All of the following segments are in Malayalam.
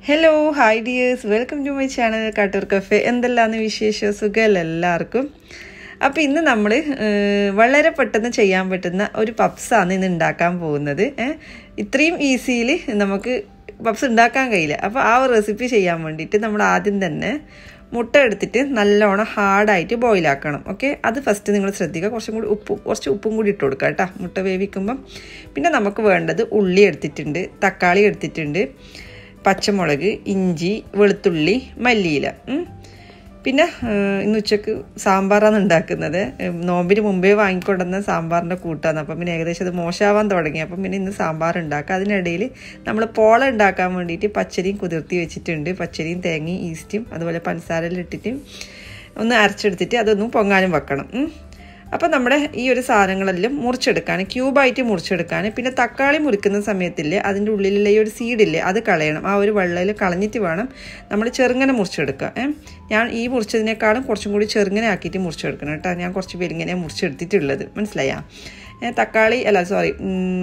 Hello hi dears welcome to my channel Kattoor cafe എന്തെല്ലാന്ന് വിശേഷ സുഖമല്ല എല്ലാവർക്കും അപ്പോൾ ഇന്ന് നമ്മൾ വളരെ പെട്ടെന്ന് ചെയ്യാൻ പറ്റുന്ന ഒരു പപ്സാണ് ഇന്ന് ഉണ്ടാക്കാൻ പോകുന്നത് ഏഹ് ഇത്രയും ഈസിയിൽ നമുക്ക് പപ്സ് ഉണ്ടാക്കാൻ കഴിയില്ല അപ്പോൾ ആ ഒരു റെസിപ്പി ചെയ്യാൻ വേണ്ടിയിട്ട് നമ്മൾ ആദ്യം തന്നെ മുട്ട എടുത്തിട്ട് നല്ലോണം ഹാർഡായിട്ട് ബോയിലാക്കണം ഓക്കെ അത് ഫസ്റ്റ് നിങ്ങൾ ശ്രദ്ധിക്കുക കുറച്ചും കൂടി ഉപ്പ് കുറച്ച് ഉപ്പും കൂടി ഇട്ട് കൊടുക്കുക കേട്ടോ മുട്ട വേവിക്കുമ്പം പിന്നെ നമുക്ക് വേണ്ടത് ഉള്ളി എടുത്തിട്ടുണ്ട് തക്കാളി എടുത്തിട്ടുണ്ട് പച്ചമുളക് ഇഞ്ചി വെളുത്തുള്ളി മല്ലിയില പിന്നെ ഇന്ന് ഉച്ചക്ക് സാമ്പാറാണ് ഉണ്ടാക്കുന്നത് നോമ്പിന് മുമ്പേ വാങ്ങിക്കൊണ്ടുവന്ന സാമ്പാറിൻ്റെ കൂട്ടാണ് അപ്പം പിന്നെ ഏകദേശം അത് മോശമാവാൻ തുടങ്ങി അപ്പം പിന്നെ ഇന്ന് സാമ്പാർ ഉണ്ടാക്കുക അതിനിടയിൽ നമ്മൾ പോള ഉണ്ടാക്കാൻ വേണ്ടിയിട്ട് പച്ചരിയും കുതിർത്തി വെച്ചിട്ടുണ്ട് പച്ചരിയും തേങ്ങയും ഈസ്റ്റും അതുപോലെ പഞ്ചസാരയിൽ ഇട്ടിട്ട് ഒന്ന് അരച്ചെടുത്തിട്ട് അതൊന്നും പൊങ്ങാനും വെക്കണം അപ്പോൾ നമ്മുടെ ഈ ഒരു സാധനങ്ങളെല്ലാം മുറിച്ചെടുക്കാൻ ക്യൂബായിട്ട് മുറിച്ചെടുക്കാൻ പിന്നെ തക്കാളി മുറിക്കുന്ന സമയത്തില്ലേ അതിൻ്റെ ഉള്ളിലുള്ള ഈ ഒരു സീഡില്ലേ അത് കളയണം ആ ഒരു വെള്ളയിൽ കളഞ്ഞിട്ട് വേണം നമ്മൾ ചെറുങ്ങനെ മുറിച്ചെടുക്കുക ഞാൻ ഈ മുറിച്ചതിനേക്കാളും കുറച്ചും കൂടി ചെറുങ്ങനെ ആക്കിയിട്ട് മുറിച്ചെടുക്കണം കേട്ടോ ഞാൻ കുറച്ച് പേരിങ്ങനെ മുറിച്ചെടുത്തിട്ടുള്ളത് മനസ്സിലായാ തക്കാളി അല്ല സോറി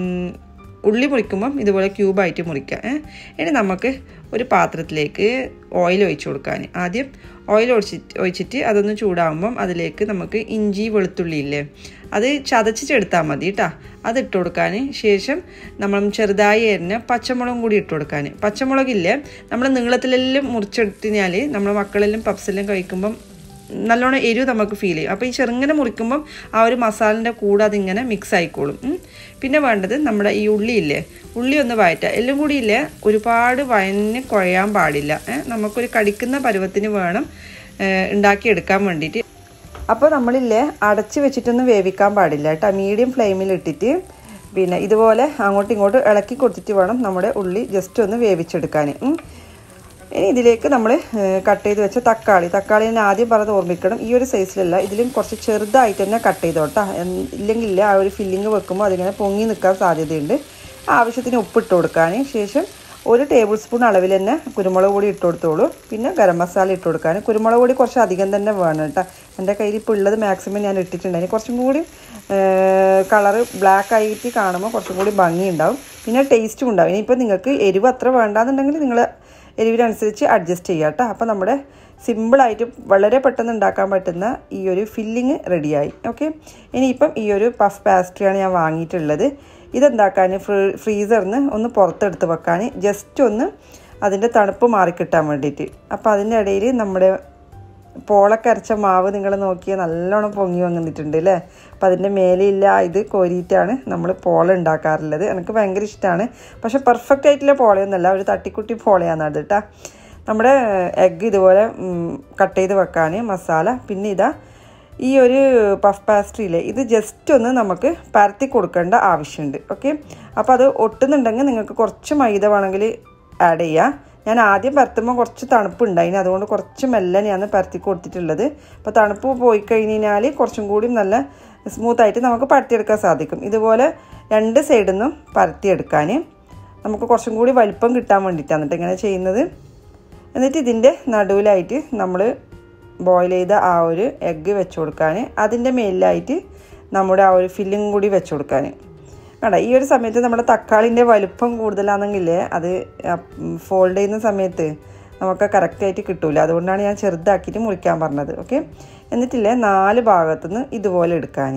ഉള്ളി മുറിക്കുമ്പം ഇതുപോലെ ക്യൂബായിട്ട് മുറിക്കുക ഇനി നമുക്ക് ഒരു പാത്രത്തിലേക്ക് ഓയിൽ ഒഴിച്ചു കൊടുക്കാൻ ആദ്യം ഓയിൽ ഒഴിച്ചിട്ട് ഒഴിച്ചിട്ട് അതൊന്ന് ചൂടാകുമ്പം അതിലേക്ക് നമുക്ക് ഇഞ്ചി വെളുത്തുള്ളി ഇല്ലേ അത് ചതച്ചിട്ടെടുത്താൽ മതി കേട്ടോ അത് ഇട്ട് കൊടുക്കാൻ ശേഷം നമ്മൾ ചെറുതായി അരിഞ്ഞ പച്ചമുളകും കൂടി ഇട്ട് കൊടുക്കാൻ പച്ചമുളകില്ലേ നമ്മൾ നീളത്തിലെല്ലാം മുറിച്ചെടുത്തിനാൽ നമ്മൾ മക്കളെല്ലാം പപ്സെല്ലാം കഴിക്കുമ്പം നല്ലോണം എരിവ് നമുക്ക് ഫീൽ ചെയ്യും അപ്പോൾ ഈ ചെറുങ്ങനെ മുറിക്കുമ്പം ആ ഒരു മസാലിൻ്റെ കൂടെ അതിങ്ങനെ മിക്സ് ആയിക്കോളും പിന്നെ വേണ്ടത് നമ്മുടെ ഈ ഉള്ളിയില്ലേ ഉള്ളി ഒന്ന് വയറ്റുക എല്ലാം കൂടി ഇല്ലേ ഒരുപാട് വയന്ന് കുഴയാൻ പാടില്ല നമുക്കൊരു കടിക്കുന്ന പരുവത്തിന് വേണം ഉണ്ടാക്കിയെടുക്കാൻ വേണ്ടിയിട്ട് അപ്പോൾ നമ്മളില്ലേ അടച്ച് വെച്ചിട്ടൊന്നും വേവിക്കാൻ പാടില്ല കേട്ടോ മീഡിയം ഫ്ലെയിമിൽ ഇട്ടിട്ട് പിന്നെ ഇതുപോലെ അങ്ങോട്ടും ഇങ്ങോട്ടും ഇളക്കി കൊടുത്തിട്ട് വേണം നമ്മുടെ ഉള്ളി ജസ്റ്റ് ഒന്ന് വേവിച്ചെടുക്കാൻ ഇനി ഇതിലേക്ക് നമ്മൾ കട്ട് ചെയ്ത് വെച്ച തക്കാളി തക്കാളി തന്നെ ആദ്യം പറഞ്ഞത് ഓർമ്മിക്കണം ഈ ഒരു സൈസിലല്ല ഇതിലും കുറച്ച് ചെറുതായിട്ട് തന്നെ കട്ട് ചെയ്തോട്ടാ ഇല്ലെങ്കിൽ ആ ഒരു ഫില്ലിങ് വെക്കുമ്പോൾ അതിങ്ങനെ പൊങ്ങി നിൽക്കാൻ സാധ്യതയുണ്ട് ആവശ്യത്തിന് ഉപ്പിട്ട് കൊടുക്കാൻ ശേഷം ഒരു ടേബിൾ സ്പൂൺ അളവിൽ തന്നെ കുരുമുളക് പൊടി ഇട്ട് കൊടുത്തോളൂ പിന്നെ ഗരം മസാല ഇട്ട് കൊടുക്കാൻ കുരുമുളക് പൊടി കുറച്ച് അധികം തന്നെ വേണം കേട്ടോ എൻ്റെ കയ്യിൽ ഇപ്പോൾ ഉള്ളത് മാക്സിമം ഞാൻ ഇട്ടിട്ടുണ്ട് അതിന് കുറച്ചും കൂടി കളറ് ബ്ലാക്ക് ആയിട്ട് കാണുമ്പോൾ കുറച്ചും കൂടി ഭംഗിയുണ്ടാവും പിന്നെ ടേസ്റ്റും ഉണ്ടാവും ഇനിയിപ്പോൾ നിങ്ങൾക്ക് എരിവ് അത്ര വേണ്ടാന്നുണ്ടെങ്കിൽ നിങ്ങൾ എരിവിനനുസരിച്ച് അഡ്ജസ്റ്റ് ചെയ്യുക കേട്ടോ അപ്പോൾ നമ്മുടെ സിമ്പിളായിട്ട് വളരെ പെട്ടെന്ന് ഉണ്ടാക്കാൻ പറ്റുന്ന ഈ ഒരു ഫില്ലിങ് റെഡിയായി ഓക്കെ ഇനിയിപ്പം ഈ ഒരു പഫ് പാസ്ട്രിയാണ് ഞാൻ വാങ്ങിയിട്ടുള്ളത് ഇതെന്താക്കാൻ ഫ്രീസറിൽ നിന്ന് ഒന്ന് പുറത്തെടുത്ത് വെക്കാൻ ജസ്റ്റ് ഒന്ന് അതിൻ്റെ തണുപ്പ് മാറിക്കിട്ടാൻ വേണ്ടിയിട്ട് അപ്പോൾ അതിൻ്റെ ഇടയിൽ നമ്മുടെ പോളക്കരച്ച മാവ് നിങ്ങൾ നോക്കിയാൽ നല്ലോണം പൊങ്ങി വന്നിട്ടുണ്ട് അല്ലേ അപ്പം അതിൻ്റെ മേലെയില്ല ഇത് കോരിയിട്ടാണ് നമ്മൾ പോള ഉണ്ടാക്കാറുള്ളത് എനിക്ക് ഭയങ്കര ഇഷ്ടമാണ് പക്ഷെ പെർഫെക്റ്റ് ആയിട്ടുള്ള പോളയൊന്നുമല്ല ഒരു തട്ടിക്കുട്ടി പോളയാണ് അത് കേട്ടോ നമ്മുടെ എഗ്ഗ് ഇതുപോലെ കട്ട് ചെയ്ത് വെക്കാൻ മസാല പിന്നെ ഇതാ ഈ ഒരു പഫ് പാസ്ട്രിയിലെ ഇത് ജസ്റ്റ് ഒന്ന് നമുക്ക് പരത്തി കൊടുക്കേണ്ട ആവശ്യമുണ്ട് ഓക്കെ അപ്പോൾ അത് ഒട്ടുന്നുണ്ടെങ്കിൽ നിങ്ങൾക്ക് കുറച്ച് മൈദ വേണമെങ്കിൽ ആഡ് ചെയ്യാം ഞാൻ ആദ്യം പരത്തുമ്പോൾ കുറച്ച് തണുപ്പുണ്ടായിന് അതുകൊണ്ട് കുറച്ച് മെല്ലനെയാണ് പരത്തി കൊടുത്തിട്ടുള്ളത് അപ്പോൾ തണുപ്പ് പോയി കഴിഞ്ഞാൽ കുറച്ചും കൂടി നല്ല സ്മൂത്തായിട്ട് നമുക്ക് പരത്തിയെടുക്കാൻ സാധിക്കും ഇതുപോലെ രണ്ട് സൈഡിൽ നിന്നും പരത്തിയെടുക്കാൻ നമുക്ക് കുറച്ചും കൂടി വലിപ്പം കിട്ടാൻ വേണ്ടിയിട്ടാണ് കേട്ടോ ഇങ്ങനെ ചെയ്യുന്നത് എന്നിട്ട് ഇതിൻ്റെ നടുവിലായിട്ട് നമ്മൾ ബോയിൽ ചെയ്ത ആ ഒരു എഗ്ഗ് വെച്ച് കൊടുക്കാൻ അതിൻ്റെ മേലിലായിട്ട് നമ്മുടെ ആ ഒരു ഫില്ലിങ് കൂടി വെച്ച് കൊടുക്കാൻ കണ്ട ഈ ഒരു സമയത്ത് നമ്മുടെ തക്കാളിൻ്റെ വലുപ്പം കൂടുതലാണെങ്കിൽ അത് ഫോൾഡ് ചെയ്യുന്ന സമയത്ത് നമുക്ക് കറക്റ്റായിട്ട് കിട്ടൂല അതുകൊണ്ടാണ് ഞാൻ ചെറുതാക്കിയിട്ട് മുറിക്കാൻ പറഞ്ഞത് ഓക്കെ എന്നിട്ടില്ലേ നാല് ഭാഗത്തുനിന്ന് ഇതുപോലെ എടുക്കാൻ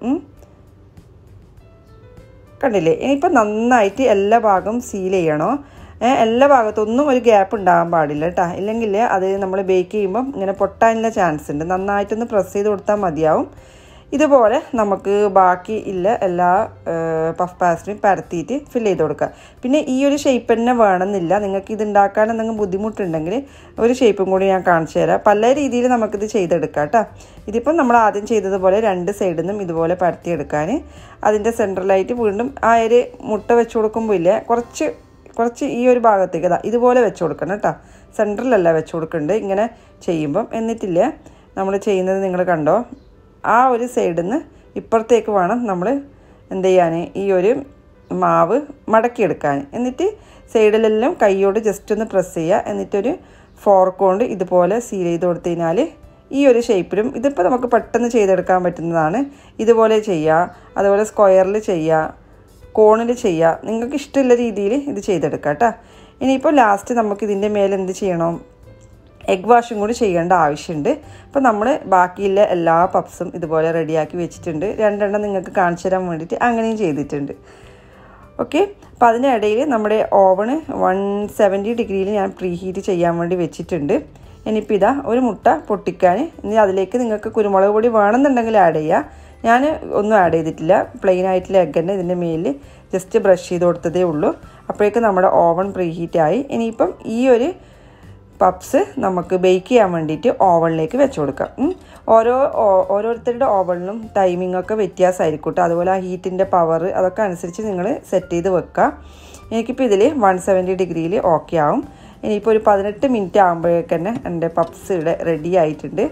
കണ്ടില്ലേ ഇനിയിപ്പോൾ നന്നായിട്ട് എല്ലാ ഭാഗവും സീൽ ചെയ്യണോ എല്ലാ ഭാഗത്തൊന്നും ഒരു ഗ്യാപ്പ് ഉണ്ടാകാൻ പാടില്ല കേട്ടോ ഇല്ലെങ്കിൽ അത് നമ്മൾ ബേക്ക് ചെയ്യുമ്പം ഇങ്ങനെ പൊട്ടാനുള്ള ചാൻസ് ഉണ്ട് നന്നായിട്ടൊന്ന് പ്രസ് ചെയ്ത് കൊടുത്താൽ മതിയാവും ഇതുപോലെ നമുക്ക് ബാക്കി ഇല്ല എല്ലാ പഫ് പാസ്റ്റിനും പരത്തിയിട്ട് ഫില്ല് ചെയ്ത് കൊടുക്കുക പിന്നെ ഈ ഒരു ഷേപ്പ് തന്നെ വേണമെന്നില്ല നിങ്ങൾക്ക് ഇത് ഉണ്ടാക്കാൻ എന്തെങ്കിലും ബുദ്ധിമുട്ടുണ്ടെങ്കിൽ ഒരു ഷേപ്പും കൂടി ഞാൻ കാണിച്ചു തരാം പല രീതിയിൽ നമുക്കിത് ചെയ്തെടുക്കാം കേട്ടോ ഇതിപ്പം നമ്മൾ ആദ്യം ചെയ്തതുപോലെ രണ്ട് സൈഡിൽ നിന്നും ഇതുപോലെ പരത്തിയെടുക്കാൻ അതിൻ്റെ സെൻട്രലായിട്ട് വീണ്ടും ആ ഒരു മുട്ട വെച്ച് കൊടുക്കുമ്പോൾ ഇല്ലേ കുറച്ച് കുറച്ച് ഈ ഒരു ഭാഗത്തേക്ക് ഇതാ ഇതുപോലെ വെച്ച് കൊടുക്കണം കേട്ടോ സെൻറ്ററിലല്ല വെച്ച് കൊടുക്കേണ്ടത് ഇങ്ങനെ ചെയ്യുമ്പം എന്നിട്ടില്ലേ നമ്മൾ ചെയ്യുന്നത് നിങ്ങൾ കണ്ടോ ആ ഒരു സൈഡിൽ നിന്ന് ഇപ്പുറത്തേക്ക് വേണം നമ്മൾ എന്ത് ചെയ്യാൻ ഈ ഒരു മാവ് മടക്കിയെടുക്കാൻ എന്നിട്ട് സൈഡിലെല്ലാം കൈയോട് ജസ്റ്റ് ഒന്ന് പ്രസ് ചെയ്യുക എന്നിട്ടൊരു ഫോർക്ക് കൊണ്ട് ഇതുപോലെ സീൽ ചെയ്ത് കൊടുത്തു കഴിഞ്ഞാൽ ഈ ഒരു ഷേപ്പിലും ഇതിപ്പോൾ നമുക്ക് പെട്ടെന്ന് ചെയ്തെടുക്കാൻ പറ്റുന്നതാണ് ഇതുപോലെ ചെയ്യുക അതുപോലെ സ്ക്വയറിൽ ചെയ്യുക കോണിൽ ചെയ്യുക നിങ്ങൾക്ക് ഇഷ്ടമുള്ള രീതിയിൽ ഇത് ചെയ്തെടുക്കാം കേട്ടോ ഇനിയിപ്പോൾ ലാസ്റ്റ് നമുക്ക് ഇതിൻ്റെ മേലെ എന്ത് ചെയ്യണം എഗ് വാഷും കൂടി ചെയ്യേണ്ട ആവശ്യമുണ്ട് അപ്പോൾ നമ്മൾ ബാക്കിയുള്ള എല്ലാ പപ്സും ഇതുപോലെ റെഡിയാക്കി വെച്ചിട്ടുണ്ട് രണ്ടെണ്ണം നിങ്ങൾക്ക് കാണിച്ചു തരാൻ വേണ്ടിയിട്ട് അങ്ങനെയും ചെയ്തിട്ടുണ്ട് ഓക്കെ അപ്പോൾ അതിനിടയിൽ നമ്മുടെ ഓവണ് വൺ സെവൻറ്റി ഡിഗ്രിയിൽ ഞാൻ പ്രീ ഹീറ്റ് ചെയ്യാൻ വേണ്ടി വെച്ചിട്ടുണ്ട് ഇനിയിപ്പോൾ ഇതാ ഒരു മുട്ട പൊട്ടിക്കാൻ ഇനി അതിലേക്ക് നിങ്ങൾക്ക് കുരുമുളക് പൊടി വേണമെന്നുണ്ടെങ്കിൽ ആഡ് ചെയ്യുക ഞാൻ ഒന്നും ആഡ് ചെയ്തിട്ടില്ല പ്ലെയിൻ ആയിട്ടുള്ള എഗ് തന്നെ ഇതിൻ്റെ മേലിൽ ജസ്റ്റ് ബ്രഷ് ചെയ്ത് കൊടുത്തതേ ഉള്ളൂ അപ്പോഴേക്കും നമ്മുടെ ഓവൺ പ്രീ ഹീറ്റ് ആയി ഇനിയിപ്പം ഈ ഒരു പപ്സ് നമുക്ക് ബേക്ക് ചെയ്യാൻ വേണ്ടിയിട്ട് ഓവണിലേക്ക് വെച്ച് കൊടുക്കാം ഉം. ഓരോ ഓ- ഓരോരുത്തരുടെ ഓവണിലും ടൈമിംഗ് ഒക്കെ വ്യത്യാസമായിരിക്കും കേട്ടോ അതുപോലെ ആ ഹീറ്റിൻ്റെ പവർ അതൊക്കെ അനുസരിച്ച് നിങ്ങൾ സെറ്റ് ചെയ്ത് വെക്കുക എനിക്കിപ്പോൾ ഇതിൽ വൺ സെവൻറ്റി ഡിഗ്രിയിൽ ഓക്കെ ആവും ഇനിയിപ്പോൾ ഒരു പതിനെട്ട് മിനിറ്റ് ആകുമ്പോഴേക്ക് തന്നെ എൻ്റെ പപ്സ് ഇവിടെ റെഡി ആയിട്ടുണ്ട്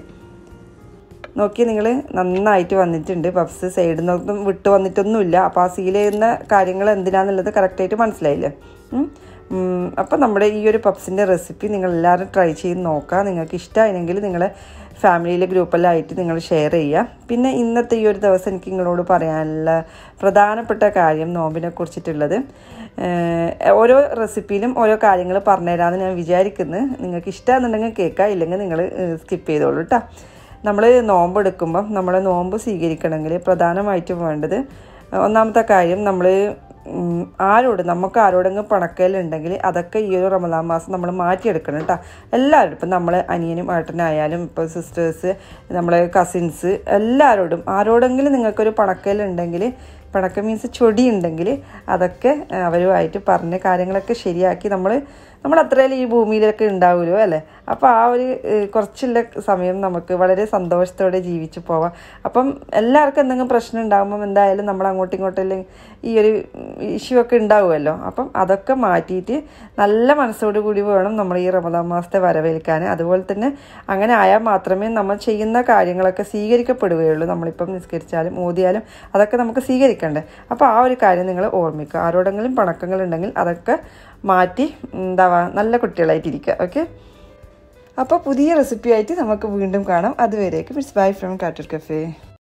നോക്കി നിങ്ങൾ നന്നായിട്ട് വന്നിട്ടുണ്ട് പപ്സ് സൈഡിൽ നിന്നൊന്നും വിട്ട് വന്നിട്ടൊന്നുമില്ല അപ്പോൾ ആ സീൽ ചെയ്യുന്ന കാര്യങ്ങൾ എന്തിനാന്നുള്ളത് കറക്റ്റായിട്ട് മനസ്സിലായില്ലേ അപ്പോൾ നമ്മുടെ ഈ ഒരു പപ്സിൻ്റെ റെസിപ്പി നിങ്ങൾ എല്ലാവരും ട്രൈ ചെയ്ത് നോക്കുക നിങ്ങൾക്ക് ഇഷ്ടമായെങ്കിൽ നിങ്ങളെ ഫാമിലിയിലെ ഗ്രൂപ്പെല്ലാമായിട്ട് നിങ്ങൾ ഷെയർ ചെയ്യുക പിന്നെ ഇന്നത്തെ ഈ ഒരു ദിവസം എനിക്ക് നിങ്ങളോട് പറയാനുള്ള പ്രധാനപ്പെട്ട കാര്യം നോമ്പിനെ കുറിച്ചിട്ടുള്ളത് ഏഹ് ഓരോ റെസിപ്പിയിലും ഓരോ കാര്യങ്ങൾ പറഞ്ഞുതരാമെന്ന് ഞാൻ വിചാരിക്കുന്നു നിങ്ങൾക്ക് ഇഷ്ടമാണെന്നുണ്ടെങ്കിൽ കേൾക്കുക ഇല്ലെങ്കിൽ നിങ്ങൾ സ്കിപ്പ് ചെയ്തോളൂ കേട്ടോ നമ്മൾ നോമ്പ് എടുക്കുമ്പം നമ്മൾ നോമ്പ് സ്വീകരിക്കണമെങ്കിൽ പ്രധാനമായിട്ടും വേണ്ടത് ഒന്നാമത്തെ കാര്യം നമ്മൾ ആരോട് നമുക്ക് ആരോടെങ്കിലും പണക്കലുണ്ടെങ്കിൽ അതൊക്കെ ഈ ഒരു റമദാൻ മാസം നമ്മൾ മാറ്റിയെടുക്കണം കേട്ടോ എല്ലാവരും ഇപ്പം നമ്മളെ അനിയനും ഏട്ടനായാലും ഇപ്പോൾ സിസ്റ്റേഴ്സ് നമ്മളെ കസിൻസ് എല്ലാവരോടും ആരോടെങ്കിലും നിങ്ങൾക്കൊരു പണക്കലുണ്ടെങ്കിൽ പണക്കം മീൻസ് ചൊടി ഉണ്ടെങ്കിൽ അതൊക്കെ അവരുമായിട്ട് പറഞ്ഞ കാര്യങ്ങളൊക്കെ ശരിയാക്കി നമ്മൾ നമ്മൾ അത്രയും ഈ ഭൂമിയിലൊക്കെ ഉണ്ടാവുമല്ലോ അല്ലേ അപ്പോൾ ആ ഒരു ഏഹ്, കുറച്ചുള്ള സമയം നമുക്ക് വളരെ സന്തോഷത്തോടെ ജീവിച്ചു പോവാം അപ്പം എല്ലാവർക്കും എന്തെങ്കിലും പ്രശ്നം ഉണ്ടാകുമ്പം എന്തായാലും നമ്മൾ അങ്ങോട്ടും ഇങ്ങോട്ടും ഈ ഒരു ഇഷ്യൂ ഒക്കെ ഉണ്ടാവുമല്ലോ അപ്പം അതൊക്കെ മാറ്റിയിട്ട് നല്ല മനസ്സോടു കൂടി വേണം നമ്മൾ ഈ റമദാൻ മാസത്തെ വരവേൽക്കാൻ അതുപോലെ തന്നെ അങ്ങനെ ആയാൽ മാത്രമേ നമ്മൾ ചെയ്യുന്ന കാര്യങ്ങളൊക്കെ സ്വീകരിക്കപ്പെടുകയുള്ളൂ നമ്മളിപ്പം നിസ്കരിച്ചാലും ഓതിയാലും അതൊക്കെ നമുക്ക് സ്വീകരിക്കണ്ടേ അപ്പോൾ ആ ഒരു കാര്യം നിങ്ങൾ ഓർമ്മിക്കുക ആരോടെങ്കിലും പണക്കങ്ങളുണ്ടെങ്കിൽ അതൊക്കെ മാറ്റി എന്താ നല്ല കുട്ടികളായിട്ടിരിക്കുക ഓക്കെ അപ്പോൾ പുതിയ റെസിപ്പി ആയിട്ട് നമുക്ക് വീണ്ടും കാണാം അതുവരേക്കും it's bye from Kattoor cafe